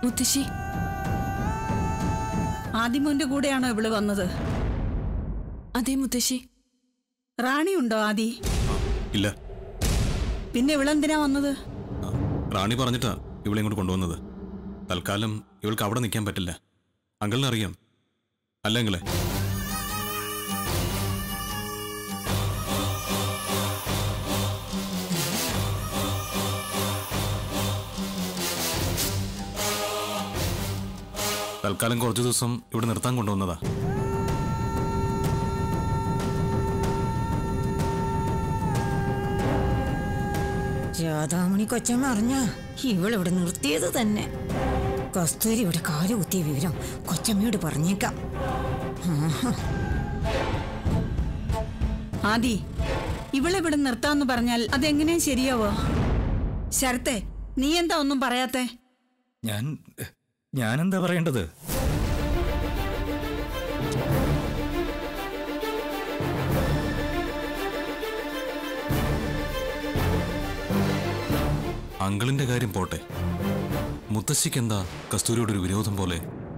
മുത്തശ്ശി ആദിമോന്റെ കൂടെയാണോ ഇവള് വന്നത് അതേ മുത്തശ്ശി റാണി ഉണ്ടോ ആദി ഇല്ല പിന്നെ ഇവളെന്തിനാ വന്നത് ആ, റാണി പറഞ്ഞിട്ടാ ഇവളെ ഇങ്ങോട്ട് കൊണ്ടുവന്നത് തൽക്കാലം ഇവൾക്ക് അവിടെ നിൽക്കാൻ പറ്റില്ല അങ്കിളിനെ അറിയാം അല്ലെങ്കിലേ തൽക്കാലം കുറച്ചു ദിവസം ഇവിടെ നിർത്താൻ കൊണ്ടുവന്നതാ രാധാമണി കൊച്ചമ്മ അറിഞ്ഞ ഇവളിവിടെ നിർത്തിയത് തന്നെ കസ്തൂരി ഇവിടെ കാല് കുത്തിയ വിവരം കൊച്ചമ്മയോട് പറഞ്ഞേക്കാം ആഹാ. ആദി ഇവളിവിടെ നിർത്താന്ന് പറഞ്ഞാൽ അതെങ്ങനെ ശരിയാവോ ശരത്തെ നീ എന്താ ഒന്നും പറയാത്തെ ഞാൻ ഞാനെന്താ പറയേണ്ടത് അങ്കിളിന്റെ കാര്യം പോട്ടെ മുത്തശ്ശിക്ക് എന്താ കസ്തൂരിയോട് ഒരു വിരോധം പോലെ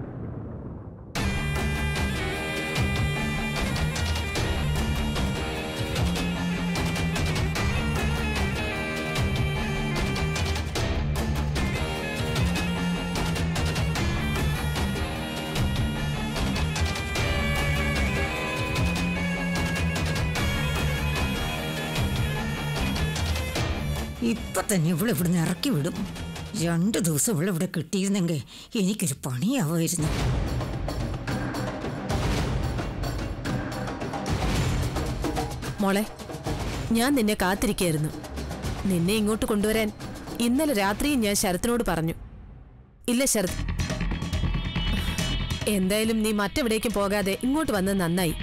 ഇപ്പൊ തന്നെ ഇവളിവിടുന്ന് ഇറക്കി വിടും രണ്ടു ദിവസം ഇവളിവിടെ കിട്ടിയിരുന്നെങ്കിൽ എനിക്കൊരു പണിയാവുമായിരുന്നു മോളെ ഞാൻ നിന്നെ കാത്തിരിക്കായിരുന്നു നിന്നെ ഇങ്ങോട്ട് കൊണ്ടുവരാൻ ഇന്നലെ രാത്രിയും ഞാൻ ശരത്തിനോട് പറഞ്ഞു ഇല്ല ശരത് എന്തായാലും നീ മറ്റെവിടേക്കും പോകാതെ ഇങ്ങോട്ട് വന്നത് നന്നായി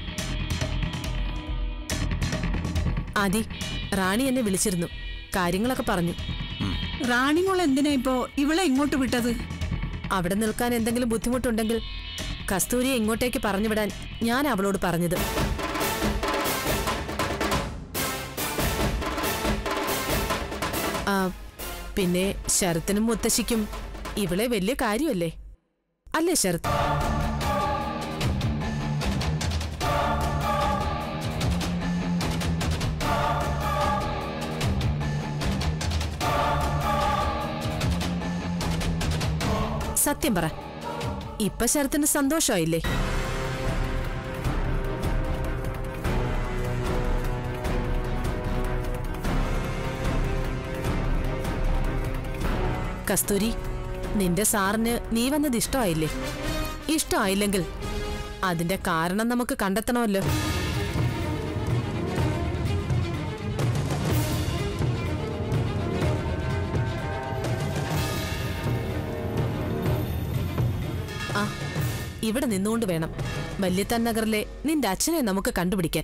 ആദി റാണി എന്നെ വിളിച്ചിരുന്നു കാര്യങ്ങളൊക്കെ പറഞ്ഞു റാണിമോൾ എന്തിനാ ഇപ്പോ ഇവളെ ഇങ്ങോട്ട് വിട്ടത് അവിടെ നിൽക്കാൻ എന്തെങ്കിലും ബുദ്ധിമുട്ടുണ്ടെങ്കിൽ കസ്തൂരിയെ ഇങ്ങോട്ടേക്ക് പറഞ്ഞുവിടാൻ ഞാൻ അവളോട് പറഞ്ഞത് ആ, പിന്നെ ശരത്തിനും മുത്തശ്ശിക്കും ഇവളെ വലിയ കാര്യമല്ലേ അല്ലേ ശരത് സത്യം പറ ഇപ്പൊ ശരത്തിന് സന്തോഷമായില്ലേ കസ്തൂരി നിന്റെ സാറിന് നീ വന്നത് ഇഷ്ടമായില്ലേ ഇഷ്ടമായില്ലെങ്കിൽ അതിന്റെ കാരണം നമുക്ക് കണ്ടെത്തണമല്ലോ ആ ഇവിടെ നിന്നുകൊണ്ട് വേണം വല്യത്താൻ നഗറിലെ നിന്റെ അച്ഛനെ നമുക്ക് കണ്ടുപിടിക്കാൻ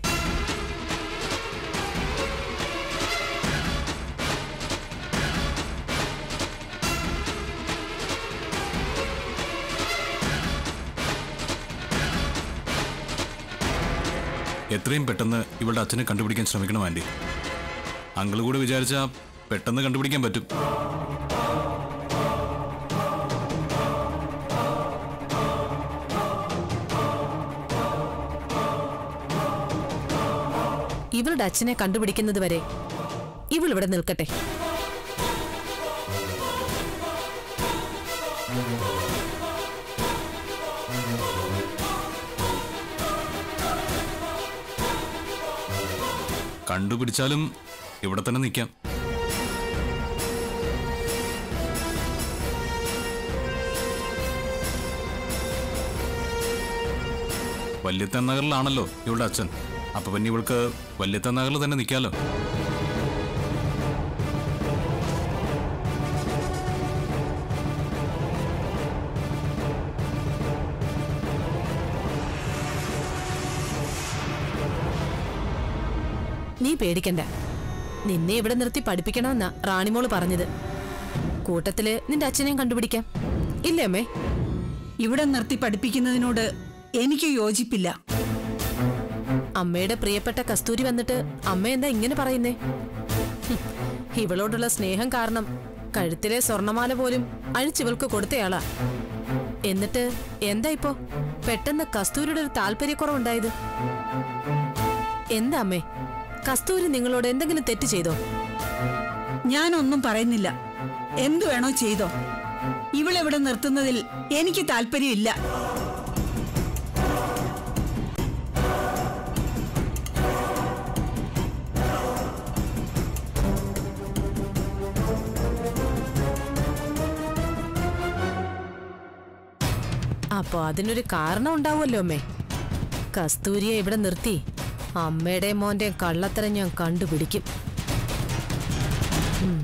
എത്രയും പെട്ടെന്ന് ഇവളുടെ അച്ഛനെ കണ്ടുപിടിക്കാൻ ശ്രമിക്കണം ആൻറ്റി അങ്കിൾ കൂടെ വിചാരിച്ചാൽ പെട്ടെന്ന് കണ്ടുപിടിക്കാൻ പറ്റും ഇവളുടെ അച്ഛനെ കണ്ടുപിടിക്കുന്നത് വരെ ഇവൾ ഇവിടെ നിൽക്കട്ടെ കണ്ടുപിടിച്ചാലും ഇവിടെ തന്നെ നിൽക്കാം വല്യത്തൻ നഗറിലാണല്ലോ ഇവളുടെ അച്ഛൻ അപ്പൊ പിന്നെ ഇവൾക്ക് വല്യത്തൻ നഗറിൽ തന്നെ നിൽക്കാലോ നീ പേടിക്കണ്ട നിന്നെ ഇവിടെ നിർത്തി പഠിപ്പിക്കണമെന്നാ റാണിമോള് പറഞ്ഞത് കൂട്ടത്തില് നിന്റെ അച്ഛനെയും കണ്ടുപിടിക്കാം ഇല്ലേ അമ്മേ ഇവിടെ നിർത്തി പഠിപ്പിക്കുന്നതിനോട് എനിക്ക് യോജിപ്പില്ല അമ്മയുടെ പ്രിയപ്പെട്ട കസ്തൂരി വന്നിട്ട് അമ്മ എന്താ ഇങ്ങനെ പറയുന്നേ ഹും, ഇവളോടുള്ള സ്നേഹം കാരണം കഴുത്തിലെ സ്വർണമാല പോലും അഴിച്ചിവൾക്ക് കൊടുത്തയാളാ എന്നിട്ട് എന്താ ഇപ്പോ പെട്ടെന്ന് കസ്തൂരിയുടെ ഒരു താല്പര്യക്കുറവുണ്ടായത് എന്താ അമ്മേ കസ്തൂരി നിങ്ങളോട് എന്തെങ്കിലും തെറ്റ് ചെയ്തോ ഞാനൊന്നും പറയുന്നില്ല എന്തു വേണോ ചെയ്തോ ഇവളെവിടെ നിർത്തുന്നതിൽ എനിക്ക് താല്പര്യമില്ല അപ്പൊ അതിനൊരു കാരണം ഉണ്ടാവുമല്ലോ അമ്മേ കസ്തൂരിയെ ഇവിടെ നിർത്തി അമ്മയുടെയും മോന്റെയും കള്ളത്തരം ഞാൻ കണ്ടുപിടിക്കും ഉം.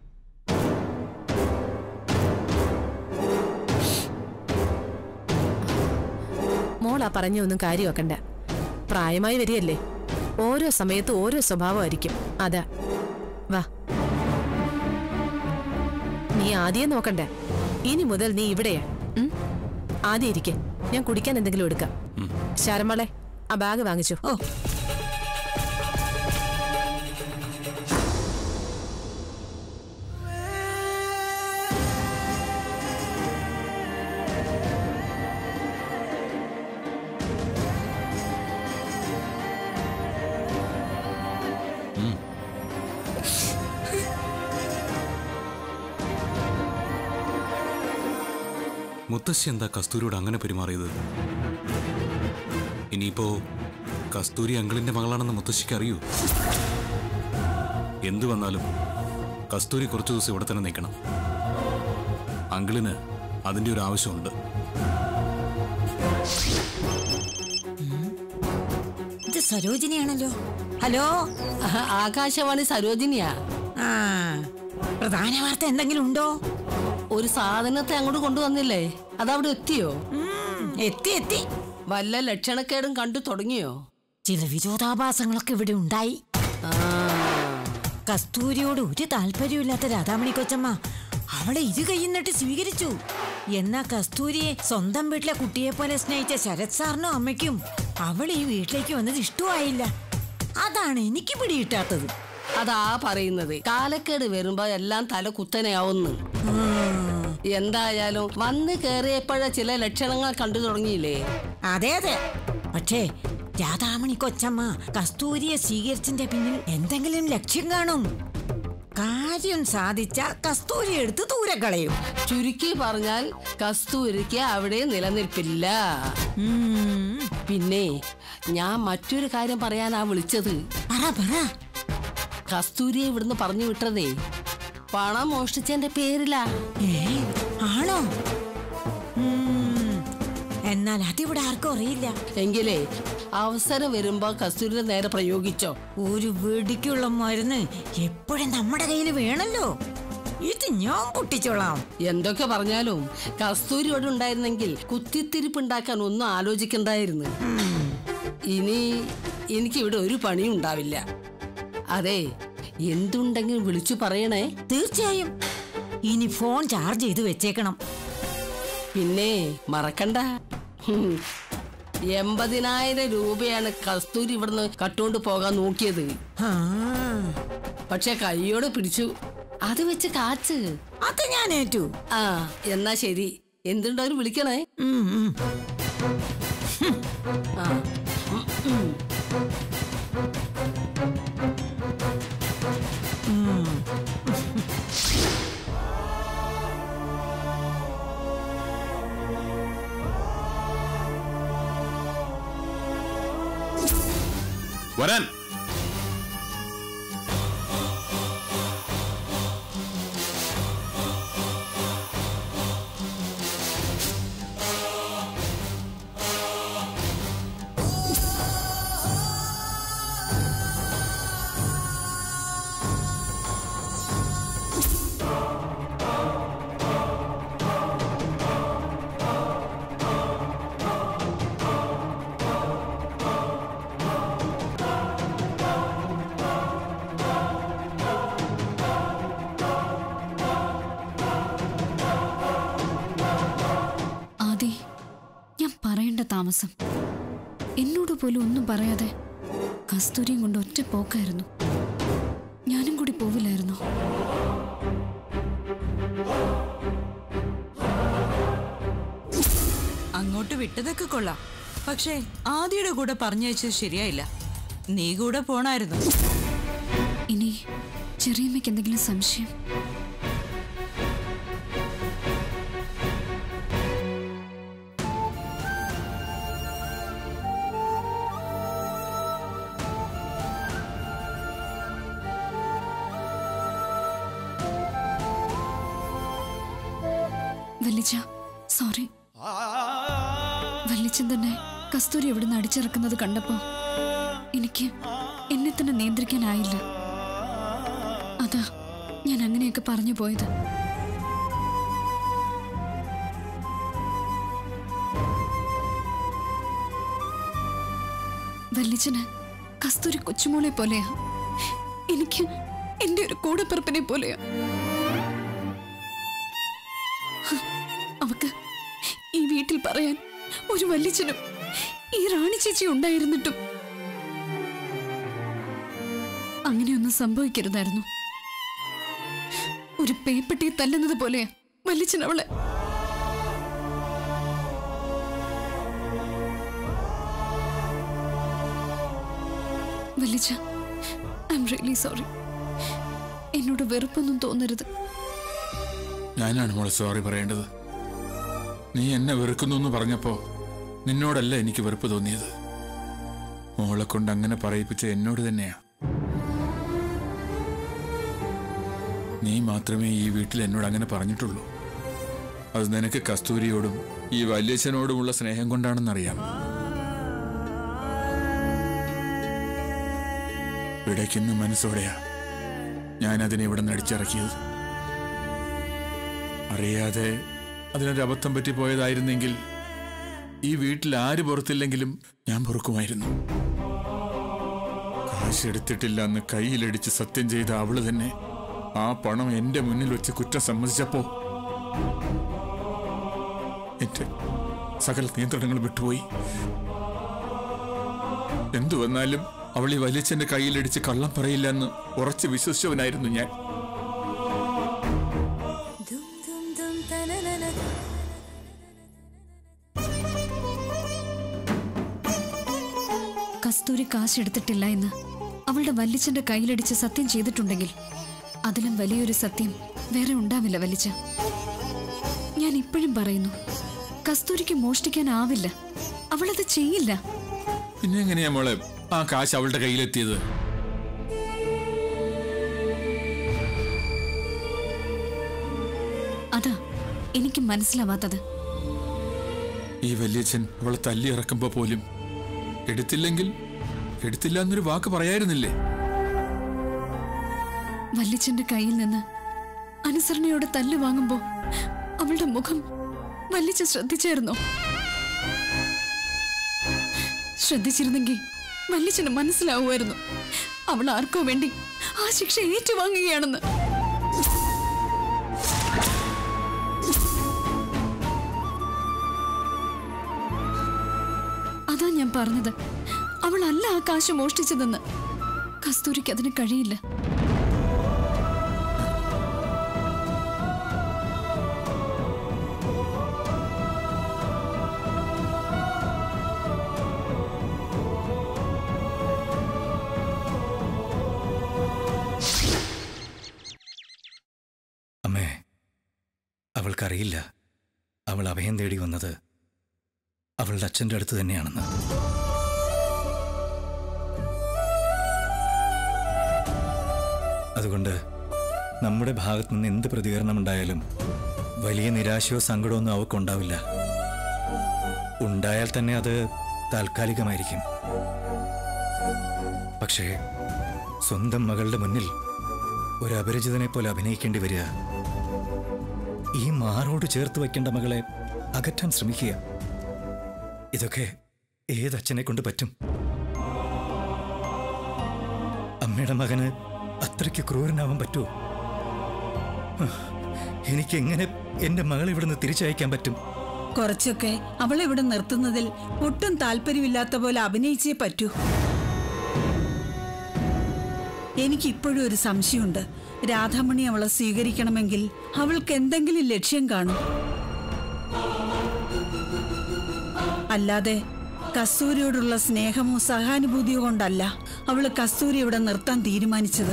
മോളാ പറഞ്ഞൊന്നും കാര്യമാക്കണ്ട പ്രായമായി വരികയല്ലേ ഓരോ സമയത്ത് ഓരോ സ്വഭാവമായിരിക്കും അതാ വാ നീ ആദ്യം നോക്കണ്ടേ ഇനി മുതൽ നീ ഇവിടെയാ ഉം? ആദ്യം ഇരിക്കെ ഞാൻ കുടിക്കാൻ എന്തെങ്കിലും എടുക്കാം ശരമളെ ആ ബാഗ് വാങ്ങിച്ചു ഓ മുത്തശ്ശി എന്താ കസ്തൂരിയോട് അങ്ങനെ പെരുമാറിയത് ഇനിയിപ്പോ കസ്തൂരി അങ്കിളിന്റെ മകളാണെന്ന് മുത്തശ്ശിക്ക് അറിയൂ എന്തു വന്നാലും കസ്തൂരി കുറച്ചു ദിവസം ഇവിടെ തന്നെ നിൽക്കണം അങ്കിളിന് അതിന്റെ ഒരു ആവശ്യമുണ്ട് ഇത് സരോജിനിയാണല്ലോ ഹലോ ആകാശവാണി സരോജിനിയാ ആ പ്രധാന വാർത്ത എന്തെങ്കിലും ഉണ്ടോ ഒരു സാധനത്തെ അങ്ങോട്ട് കൊണ്ടുവന്നില്ലേ അതവിടെ എത്തിയോ ഉം, എത്തി എത്തി വല്ല ലക്ഷണക്കേടും കണ്ടു തുടങ്ങിയോ ചില വിരോധാഭാസങ്ങളൊക്കെ ഇവിടെ ഉണ്ടായി ആ, കസ്തൂരിയോട് ഒരു താല്പര്യമില്ലാത്ത രാധാമണി കൊച്ചമ്മ അവളെ ഇരു കൈന്നിട്ട് സ്വീകരിച്ചു എന്നാ കസ്തൂരിയെ സ്വന്തം വീട്ടിലെ കുട്ടിയെ പോലെ സ്നേഹിച്ച ശരത് സാറിനും അമ്മയ്ക്കും അവൾ ഈ വീട്ടിലേക്ക് വന്നത് ഇഷ്ടമായില്ല അതാണ് എനിക്ക് പിടികിട്ടാത്തത് അതാ പറയുന്നത് കാലക്കേട് വരുമ്പോ എല്ലാം തല കുത്തനെയാവുന്നു എന്തായാലും വന്ന് കേറിയപ്പോഴേ ചില ലക്ഷണങ്ങൾ കണ്ടു തുടങ്ങിയില്ലേ അതെ അതെ പക്ഷേ രാധാമണി കൊച്ചമ്മ കസ്തൂരിയെ സ്വീകരിച്ചതിന്റെ പിന്നിൽ എന്തെങ്കിലും ലക്ഷ്യം കാണും കാര്യം സാധിച്ച കസ്തൂരി എടുത്ത് ദൂരെ കളയും ചുരുക്കി പറഞ്ഞാൽ കസ്തൂരിക്ക് അവിടെ നിലനിൽപ്പില്ല ഉം. പിന്നെ ഞാൻ മറ്റൊരു കാര്യം പറയാനാ വിളിച്ചത് പറ പറ കസ്തൂരിയെ ഇവിടുന്ന് പറഞ്ഞു വിട്ടതേ പണം മോഷ്ടിച്ചതിന്റെ പേരിലാ ഏ ആണോ ഉം. എന്നാൽ അതിവിടെ ആർക്കും അറിയില്ല എങ്കിലേ അവസരം വരുമ്പോ കസ്തൂരിയുടെ നേരെ പ്രയോഗിച്ചോ ഒരു വെടിക്കുള്ള മരുന്ന് എപ്പോഴും നമ്മുടെ കയ്യിൽ വേണല്ലോ ഇത് ഞാൻ പൊട്ടിച്ചോളാം എന്തൊക്കെ പറഞ്ഞാലും കസ്തൂരി ഇവിടെ ഉണ്ടായിരുന്നെങ്കിൽ കുത്തിത്തിരിപ്പ് ഉണ്ടാക്കാൻ ഒന്നും ആലോചിക്കണ്ടായിരുന്നു ഇനി എനിക്കിവിടെ ഒരു പണിയും ഉണ്ടാവില്ല അതെ എന്തുണ്ടെങ്കിലും വിളിച്ചു പറയണേ തീർച്ചയായും ഇനി ഫോൺ ചാർജ് ചെയ്ത് വെച്ചേക്കണം പിന്നെ മറക്കണ്ട ഹും. എൺപതിനായിരം രൂപയാണ് കസ്തൂരി ഇവിടുന്ന് കട്ടുകൊണ്ട് പോകാൻ നോക്കിയത് ആ, പക്ഷെ കൈയോടെ പിടിച്ചു അത് വെച്ച് കാച്ച് അത് ഞാൻ ഏറ്റു ആ എന്നാ ശരി എന്തുണ്ടാവും വിളിക്കണേ ഉം, ഉം. ആ ഉം, ഉം. വരാൻ ആദി ഞാൻ പറയേണ്ട താമസം എന്നോട് പോലും ഒന്നും പറയാതെ കസ്തൂരിയും കൊണ്ട് ഒറ്റ പോക്കായിരുന്നു ഞാനും കൂടി പോവില്ലായിരുന്നു അങ്ങോട്ട് വിട്ടതൊക്കെ കൊള്ളാം പക്ഷേ ആദിയുടെ കൂടെ പറഞ്ഞയച്ചത് ശരിയായില്ല നീ കൂടെ പോണായിരുന്നു ഇനി ചെറിയമ്മയ്ക്ക് എന്തെങ്കിലും സംശയം വല്ലിച്ച സോറി വല്ലിച്ചൻ തന്നെ കസ്തൂരി ഇവിടുന്ന് അടിച്ചിറക്കുന്നത് കണ്ടപ്പോ എനിക്ക് എന്നെ തന്നെ നിയന്ത്രിക്കാനായില്ല അതാ ഞാൻ അങ്ങനെയൊക്കെ പറഞ്ഞു പോയത് വല്ലിച്ചന് കസ്തൂരി കൊച്ചുമോളെ പോലെയാ എനിക്ക് എന്റെ ഒരു കൂടപ്പിറപ്പിനെ പോലെയാ അവക്ക് ഈ വീട്ടിൽ പറയാൻ ഒരു വല്ലിച്ചനും ഈ റാണി ചേച്ചി ഉണ്ടായിരുന്നിട്ടും അങ്ങനെയൊന്നും സംഭവിക്കരുതായിരുന്നു ഒരു പേപ്പട്ടിയെ തല്ലുന്നത് പോലെയാ വല്ലിച്ചൻ അവളെ വല്ലിച്ച ഐ എം റിയലി സോറി എന്നോട് വെറുപ്പൊന്നും തോന്നരുത് ഞാനാണ് മോളെ സോറി പറയേണ്ടത് നീ എന്നെ വെറുക്കുന്നു എന്ന് പറഞ്ഞപ്പോ നിന്നോടല്ല എനിക്ക് വെറുപ്പ് തോന്നിയത് മോളെ കൊണ്ട് അങ്ങനെ പറയിപ്പിച്ച എന്നോട് തന്നെയാ നീ മാത്രമേ ഈ വീട്ടിൽ എന്നോട് അങ്ങനെ പറഞ്ഞിട്ടുള്ളൂ അത് നിനക്ക് കസ്തൂരിയോടും ഈ വല്യച്ഛനോടുമുള്ള സ്നേഹം കൊണ്ടാണെന്നറിയാം പിടയ്ക്കുന്ന മനസ്സോടെയാ ഞാൻ അതിനെ ഇവിടെ നിന്ന് അടിച്ചിറക്കിയത് അറിയാതെ അതിനൊരു അബദ്ധം പറ്റിപ്പോയതായിരുന്നെങ്കിൽ ഈ വീട്ടിൽ ആര് പുറത്തില്ലെങ്കിലും ഞാൻ പൊറുക്കുമായിരുന്നു കാശ് എടുത്തിട്ടില്ല എന്ന് കയ്യിലടിച്ച് സത്യം ചെയ്ത അവള് തന്നെ ആ പണം എന്റെ മുന്നിൽ വെച്ച് കുറ്റം സമ്മതിച്ചപ്പോ എന്റെ സകല നിയന്ത്രണങ്ങൾ വിട്ടുപോയി എന്തു വന്നാലും അവൾ ഈ വലിയച്ഛന്റെ കയ്യിലടിച്ച് കള്ളം പറയില്ല എന്ന് ഉറച്ചു വിശ്വസിച്ചവനായിരുന്നു ഞാൻ കസ്തൂരി കാശ് എടുത്തിട്ടില്ല എന്ന് അവളുടെ വല്ലിച്ചന്റെ കയ്യിലടിച്ച് സത്യം ചെയ്തിട്ടുണ്ടെങ്കിൽ അതിലും വലിയൊരു സത്യം വേറെ ഉണ്ടാവില്ല വല്ലിച്ച ഞാൻ ഇപ്പോഴും പറയുന്നു കസ്തൂരിക്ക് മോഷ്ടിക്കാനാവില്ല അവളത് ചെയ്യില്ല പിന്നെ എങ്ങനെയാ മോളെ ആ കാശ് അവളുടെ കയ്യിലെത്തിയത് അതാ എനിക്ക് മനസ്സിലാവാത്തത് ഈ വല്യച്ഛൻ അവളെ തല്ലി ഇറക്കുമ്പോ പോലും എടുത്തില്ലെങ്കിൽ എടുത്തില്ല എന്നൊരു വാക്ക് പറയായിരുന്നില്ലേ വല്ലിച്ചന്റെ കയ്യിൽ നിന്ന് അനുസരണയോടെ തല്ല് വാങ്ങുമ്പോ അവളുടെ മുഖം വല്ലിച്ച ശ്രദ്ധിച്ചായിരുന്നോ ശ്രദ്ധിച്ചിരുന്നെങ്കിൽ വല്ലിച്ചന് മനസ്സിലാവുമായിരുന്നു അവൾ ആർക്കോ വേണ്ടി ആ ശിക്ഷ ഏറ്റുവാങ്ങുകയാണെന്ന് അതാ ഞാൻ പറഞ്ഞത് അവളല്ല ആ കാശ് മോഷ്ടിച്ചതെന്ന് കസ്തൂരിക്ക് അതിന് കഴിയില്ല അമ്മേ അവൾക്കറിയില്ല അവൾ അഭയം തേടി വന്നത് അവളുടെ അച്ഛൻ്റെ അടുത്ത് തന്നെയാണെന്ന് അതുകൊണ്ട് നമ്മുടെ ഭാഗത്തു നിന്ന് എന്ത് പ്രതികരണം ഉണ്ടായാലും വലിയ നിരാശയോ സങ്കടമൊന്നും അവൾക്കുണ്ടാവില്ല ഉണ്ടായാൽ തന്നെ അത് താൽക്കാലികമായിരിക്കും പക്ഷേ സ്വന്തം മകളുടെ മുന്നിൽ ഒരു അപരിചിതനെ പോലെ അഭിനയിക്കേണ്ടി വരിക ഈ മാറോട് ചേർത്ത് വയ്ക്കേണ്ട മകളെ അകറ്റാൻ ശ്രമിക്കുക ഇതൊക്കെ ഏതച്ഛനെ കൊണ്ട് പറ്റും അമ്മയുടെ മകന് അത്രയ്ക്ക് ക്രൂരനാവാൻ പറ്റുമോ എനിക്ക് എങ്ങനെ എന്റെ മകളെ ഇവിടുന്ന് തിരിച്ചയക്കാൻ പറ്റും കുറച്ചൊക്കെ അവളെ ഇവിടെ നിർത്തുന്നതിൽ ഒട്ടും താല്പര്യമില്ലാത്ത പോലെ അഭിനയിച്ചേ പറ്റൂ എനിക്കിപ്പോഴും ഒരു സംശയമുണ്ട് രാധാമണി അവളെ സ്വീകരിക്കണമെങ്കിൽ അവൾക്ക് എന്തെങ്കിലും ലക്ഷ്യം കാണും അല്ലാതെ കസ്തൂരിയോടുള്ള സ്നേഹമോ സഹാനുഭൂതിയോ കൊണ്ടല്ല അവള് കസ്തൂരി ഇവിടെ നിർത്താൻ തീരുമാനിച്ചത്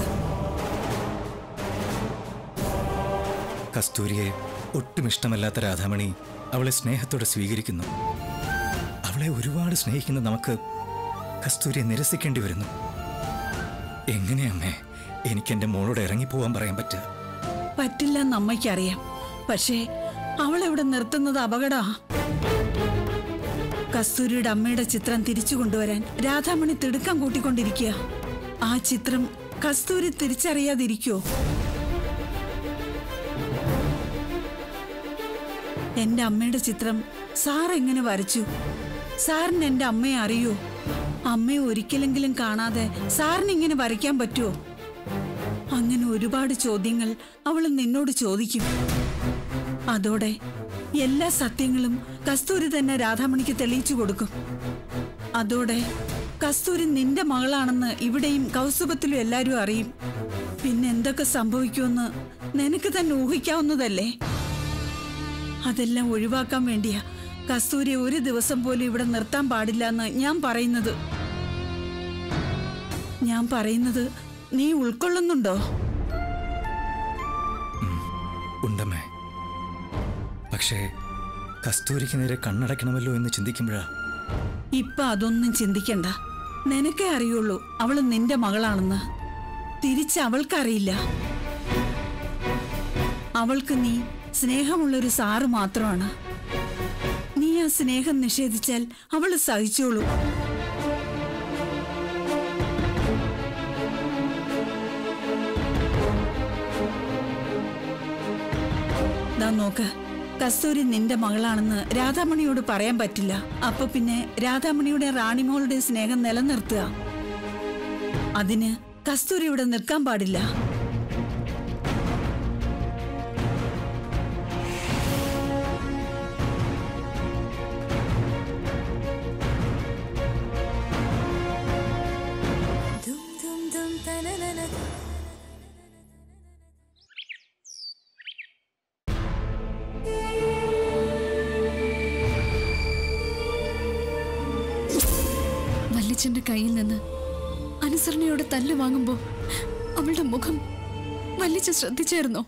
കസ്തൂരിയെ ഒട്ടും ഇഷ്ടമല്ലാത്ത രാധാമണി അവളെ സ്നേഹത്തോടെ സ്വീകരിക്കുന്നു അവളെ ഒരുപാട് സ്നേഹിക്കുന്ന നമുക്ക് കസ്തൂരിയെ നിരസിക്കേണ്ടി വരുന്നു എങ്ങനെയമ്മേ എനിക്ക് എൻ്റെ മോളോട് ഇറങ്ങിപ്പോവാൻ പറയാൻ പറ്റുക പറ്റില്ലെന്ന് അമ്മയ്ക്കറിയാം പക്ഷേ അവളെവിടെ നിർത്തുന്നത് അപകടമാ കസ്തൂരിയുടെ അമ്മയുടെ ചിത്രം തിരിച്ചു കൊണ്ടുവരാൻ രാധാമണി തിടുക്കം കൂട്ടിക്കൊണ്ടിരിക്കുക ആ ചിത്രം കസ്തൂരി തിരിച്ചറിയാതിരിക്കോ എന്റെ അമ്മയുടെ ചിത്രം സാർ എങ്ങനെ വരച്ചു സാറിന് എന്റെ അമ്മയെ അറിയോ അമ്മയെ ഒരിക്കലെങ്കിലും കാണാതെ സാറിന് ഇങ്ങനെ വരയ്ക്കാൻ പറ്റുമോ അങ്ങനെ ഒരുപാട് ചോദ്യങ്ങൾ അവൾ നിന്നോട് ചോദിക്കും അതോടെ എല്ലാ സത്യങ്ങളും കസ്തൂരി തന്നെ രാധാമണിക്ക് തെളിയിച്ചു കൊടുക്കും അതോടെ കസ്തൂരി നിന്റെ മകളാണെന്ന് ഇവിടെയും കൗസുഭത്തിലും എല്ലാരും അറിയും പിന്നെ എന്തൊക്കെ സംഭവിക്കുമെന്ന് നിനക്ക് തന്നെ ഊഹിക്കാവുന്നതല്ലേ അതെല്ലാം ഒഴിവാക്കാൻ വേണ്ടിയാ കസ്തൂരിയെ ഒരു ദിവസം പോലും ഇവിടെ നിർത്താൻ പാടില്ല എന്ന് ഞാൻ പറയുന്നത് ഞാൻ പറയുന്നത് നീ ഉൾക്കൊള്ളുന്നുണ്ടോ ഉണ്ടമ്മേ പക്ഷേ കസ്തൂരിക്ക് നേരെ കണ്ണടയ്ക്കണമല്ലോ എന്ന് ചിന്തിക്കുമ്പോഴാ ഇപ്പൊ അതൊന്നും ചിന്തിക്കണ്ട നിനക്കേ അറിയുള്ളൂ അവള് നിന്റെ മകളാണെന്ന് തിരിച്ച് അവൾക്കറിയില്ല അവൾക്ക് നീ സ്നേഹമുള്ളൊരു സാറ് മാത്രമാണ് നീ ആ സ്നേഹം നിഷേധിച്ചാൽ അവള് സഹിച്ചോളൂ ദാ നോക്ക് കസ്തൂരി നിന്റെ മകളാണെന്ന് രാധാമണിയോട് പറയാൻ പറ്റില്ല അപ്പൊ പിന്നെ രാധാമണിയുടെ റാണിമോളുടെ സ്നേഹം നിലനിർത്തുക അതിന് കസ്തൂരി ഇവിടെ നിൽക്കാൻ പാടില്ല വല്ലിച്ചന്റെ കയ്യിൽ നിന്ന് അനുസരണയോടെ തല്ല് വാങ്ങുമ്പോ അവളുടെ മുഖം വല്ലിച്ച ശ്രദ്ധിച്ചായിരുന്നോ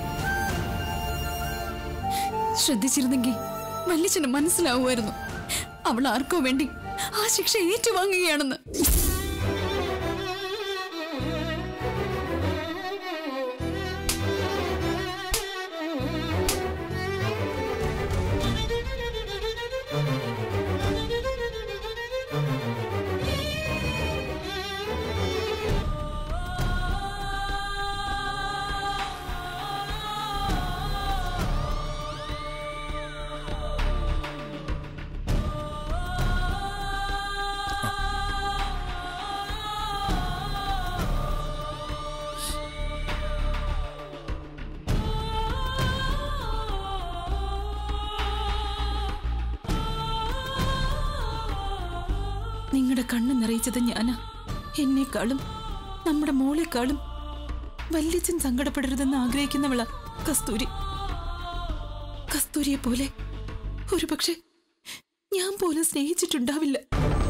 ശ്രദ്ധിച്ചിരുന്നെങ്കിൽ വല്ലിച്ചന് മനസ്സിലാവുമായിരുന്നു അവൾ ആർക്കോ വേണ്ടി ആ ശിക്ഷ ഏറ്റുവാങ്ങുകയാണെന്ന് നിങ്ങളുടെ കണ്ണ് നിറയിച്ചത് ഞാനാ എന്നെക്കാളും നമ്മുടെ മോളെക്കാളും വല്യച്ഛൻ സങ്കടപ്പെടരുതെന്ന് ആഗ്രഹിക്കുന്നവളാ കസ്തൂരി കസ്തൂരിയെ പോലെ ഒരുപക്ഷെ ഞാൻ പോലും സ്നേഹിച്ചിട്ടുണ്ടാവില്ല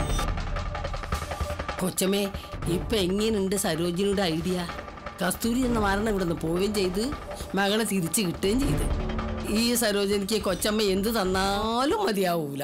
കൊച്ചമ്മേ ഇപ്പൊ എങ്ങനെയുണ്ട് സരോജിനിയുടെ ഐഡിയ കസ്തൂരി എന്ന മരണം ഇവിടെ നിന്ന് പോവുകയും ചെയ്ത് മകളെ തിരിച്ചു കിട്ടുകയും ചെയ്ത് ഈ സരോജിനിക്ക് കൊച്ചമ്മ എന്ത് തന്നാലും മതിയാവൂല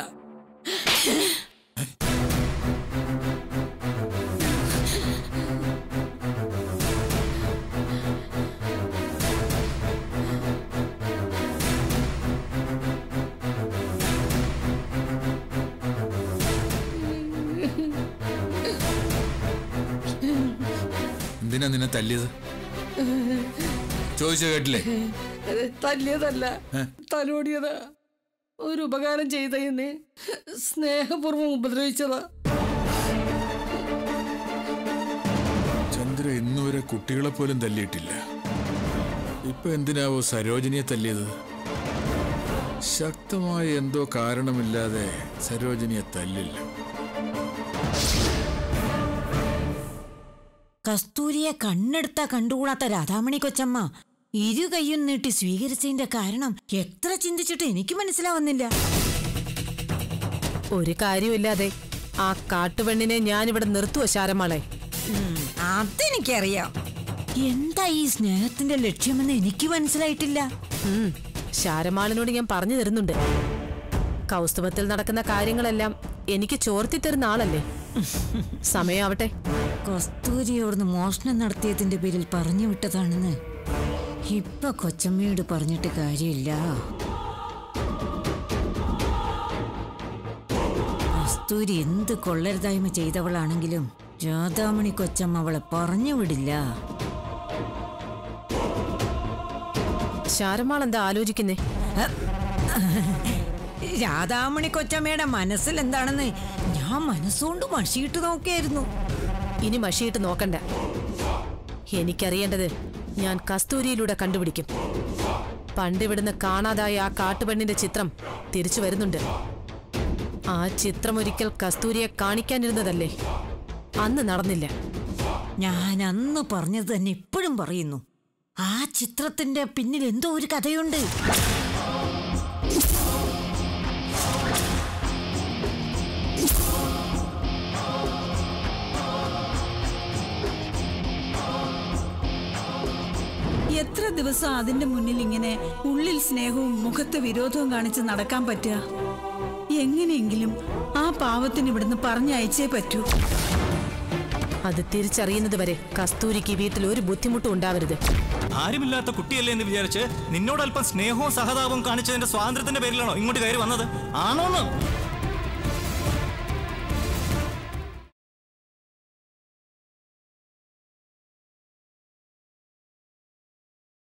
എന്തിനാ നിന്നെ തല്ലിയത് ചോദിച്ച കേട്ടില്ലേ തല്ലിയതല്ല തലോടിയതാ ഒരു ഉപകാരം ചെയ്തയെന്ന് സ്നേഹപൂർവ്വം ഉപദ്രവിച്ചതാ ചന്ദ്ര ഇന്നുവരെ കുട്ടികളെ പോലും തല്ലിയിട്ടില്ല ഇപ്പൊ എന്തിനാവോ സരോജിനിയെ തല്ലിയത് ശക്തമായ എന്തോ കാരണമില്ലാതെ സരോജിനിയെ തല്ലില്ല കസ്തൂരിയെ കണ്ണെടുത്താ കണ്ടുകൂടാത്ത രാധാമണി കൊച്ചമ്മ ഇരു കൈയും നീട്ടി സ്വീകരിച്ചതിന്റെ കാരണം എത്ര ചിന്തിച്ചിട്ട് എനിക്ക് മനസ്സിലാവുന്നില്ല ഒരു കാര്യമില്ലാതെ ആ കാട്ടുപെണ്ണിനെ ഞാനിവിടെ നിർത്തുവോ ശാരമാളെ ഉം, അതെനിക്കറിയാം എന്താ ഈ സ്നേഹത്തിന്റെ ലക്ഷ്യമെന്ന് എനിക്ക് മനസ്സിലായിട്ടില്ല ഉം, ശാരമാളിനോട് ഞാൻ പറഞ്ഞു തരുന്നുണ്ട് കൗസ്തുഭത്തിൽ നടക്കുന്ന കാര്യങ്ങളെല്ലാം എനിക്ക് ചോർത്തി തരുന്ന ആളല്ലേ സമയാവട്ടെ കസ്തൂരിയോടുന്ന് മോഷണം നടത്തിയതിന്റെ പേരിൽ പറഞ്ഞു വിട്ടതാണെന്ന് ഇപ്പൊ കൊച്ചമ്മയോട് പറഞ്ഞിട്ട് കാര്യമില്ല കസ്തൂരി എന്ത് കൊള്ളരുതായ്മ ചെയ്തവളാണെങ്കിലും രാധാമണി കൊച്ചമ്മ അവളെ പറഞ്ഞു വിടില്ല ശാരമാൾ എന്താ ആലോചിക്കുന്നേ രാധാമണി കൊച്ചമ്മയുടെ മനസ്സിൽ എന്താണെന്ന് ഞാൻ മനസ്സുകൊണ്ട് മഷിയിട്ട് നോക്കിയായിരുന്നു ഇനി മഷിയിട്ട് നോക്കണ്ട എനിക്കറിയേണ്ടത് ഞാൻ കസ്തൂരിയിലൂടെ കണ്ടുപിടിക്കും പണ്ടിവിടുന്ന് കാണാതായ ആ കാട്ടുപെണ്ണിന്റെ ചിത്രം തിരിച്ചു വരുന്നുണ്ട് ആ ചിത്രം ഒരിക്കൽ കസ്തൂരിയെ കാണിക്കാനിരുന്നതല്ലേ അന്ന് നടന്നില്ല ഞാൻ അന്ന് പറഞ്ഞത് തന്നെ ഇപ്പോഴും പറയുന്നു ആ ചിത്രത്തിന്റെ പിന്നിൽ എന്തോ ഒരു കഥയുണ്ട് എത്ര ദിവസം അതിന്റെ മുന്നിൽ ഇങ്ങനെ ഉള്ളിൽ സ്നേഹവും മുഖത്ത് വിരോധവും കാണിച്ച് നടക്കാൻ പറ്റുക എങ്ങനെയെങ്കിലും ആ പാവത്തിന് ഇവിടുന്ന് പറഞ്ഞയച്ചേ പറ്റൂ അത് തിരിച്ചറിയുന്നത് വരെ കസ്തൂരിക്ക് വീട്ടിൽ ഒരു ബുദ്ധിമുട്ടും ഉണ്ടാവരുത് ആരുമില്ലാത്ത കുട്ടിയല്ലേ എന്ന് വിചാരിച്ച് നിന്നോട് അല്പം സ്നേഹവും സഹതാപവും കാണിച്ചതിന്റെ സ്വാതന്ത്ര്യത്തിന്റെ പേരിലാണോ ഇങ്ങോട്ട് കയറി വന്നത് ആണോന്ന്